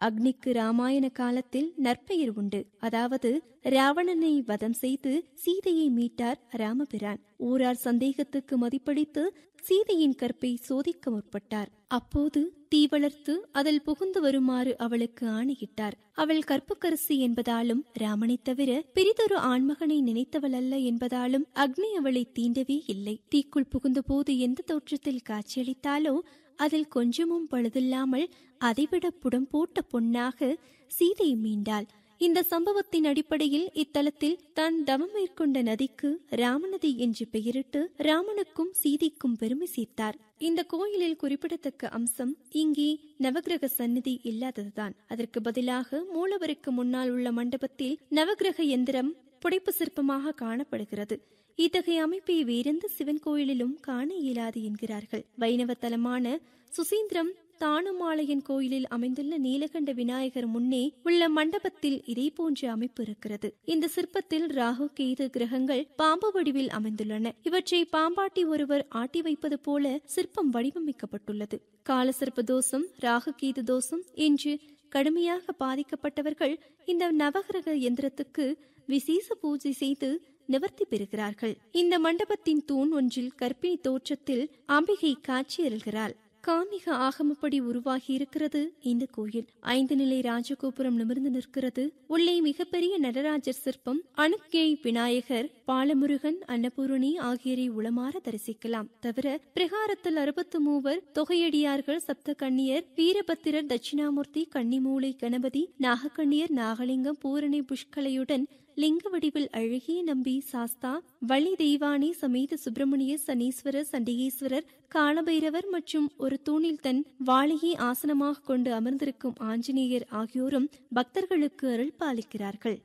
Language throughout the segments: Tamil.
அக்னிக்கு ராமாயண காலத்தில் நற்பெயர் உண்டு அதாவது ராவணனை வதம் செய்து சீதையை மீட்டார் ராமபிரான் ஊரார் சந்தேகத்துக்கு மதிப்பளித்து சீதையின் கற்பை சோதிக்க முற்பட்டார் அப்போது தீ வளர்த்து அதில் புகுந்து வருமாறு அவளுக்கு ஆணையிட்டார் அவள் கற்புக்கரசி என்பதாலும் ராமனை தவிர பெரிதொரு ஆண்மகனை நினைத்தவள் அல்ல என்பதாலும் அக்னி அவளை தீண்டவே இல்லை தீக்குள் புகுந்த போது எந்த தோற்றத்தில் காட்சியளித்தாலோ அதில் கொஞ்சமும் பழுதில்லாமல் அதைவிட புடம் போட்ட பொன்னாக சீதை மீண்டாள் இந்த சம்பவத்தின் அடிப்படையில் இத்தலத்தில் தான் தவம் மேற்கொண்ட நதிக்கு ராமநதி என்று பெயரிட்டு ராமனுக்கும் சீதைக்கும் பெருமை சேர்த்தார் இந்த கோயிலில் குறிப்பிடத்தக்க அம்சம் இங்கே நவகிரக சந்நிதி இல்லாததுதான் அதற்கு பதிலாக மூலவருக்கு முன்னால் உள்ள மண்டபத்தில் நவகிரக எந்திரம் புடைப்பு சிற்பமாக காணப்படுகிறது இத்தகைய அமைப்பை வேறெந்த சிவன் கோயிலிலும் காண இயலாது என்கிறார்கள் வைணவ தலமான சுசீந்திரம் தானுமாலயன் கோயிலில் அமைந்துள்ள நீலகண்ட விநாயகர் முன்னே உள்ள மண்டபத்தில் இதே போன்ற அமைப்பு இருக்கிறது இந்த சிற்பத்தில் ராகு கேது கிரகங்கள் பாம்பு வடிவில் அமைந்துள்ளன இவற்றை பாம்பாட்டி ஒருவர் ஆட்டி வைப்பது போல சிற்பம் வடிவமைக்கப்பட்டுள்ளது கால சிற்ப தோஷம் ராகு கேது தோஷம் என்று கடுமையாக பாதிக்கப்பட்டவர்கள் இந்த நவகிரக எந்திரத்துக்கு விசேஷ பூஜை செய்து நிவர்த்தி பெறுகிறார்கள் இந்த மண்டபத்தின் தூண் ஒன்றில் கற்பிணி தோற்றத்தில் அம்பிகை காட்சியருள்கிறாள் காமிக ஆகமப்படி உருவாகி இருக்கிறது இந்த கோயில் ஐந்து நிலை ராஜகோபுரம் நிமிர்ந்து நிற்கிறது உள்ளே மிகப்பெரிய நடராஜர் சிற்பம் அணுக்கேய் விநாயகர் பாலமுருகன் அன்னபூரணி ஆகியோரை உளமாற தரிசிக்கலாம் தவிர பிரகாரத்தில் அறுபத்து மூவர் தொகையடியார்கள் சப்த கன்னியர் வீரபத்திரர் தட்சிணாமூர்த்தி கன்னிமூலை கணபதி நாகக்கண்ணியர் நாகலிங்கம் பூரணி புஷ்கலையுடன் லிங்க வடிவில் அழகிய நம்பி சாஸ்தா வள்ளி தெய்வானி சமேத சுப்பிரமணிய சனீஸ்வரர் சண்டிகேஸ்வரர் காலபைரவர் மற்றும் ஒரு தூணில் தன் வாழையை ஆசனமாக கொண்டு அமர்ந்திருக்கும் ஆஞ்சநேயர் ஆகியோரும் பக்தர்களுக்கு அருள் பாலிக்கிறார்கள்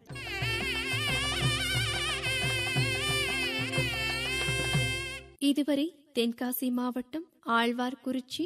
இதுவரை தென்காசி மாவட்டம் ஆழ்வார்குறிச்சி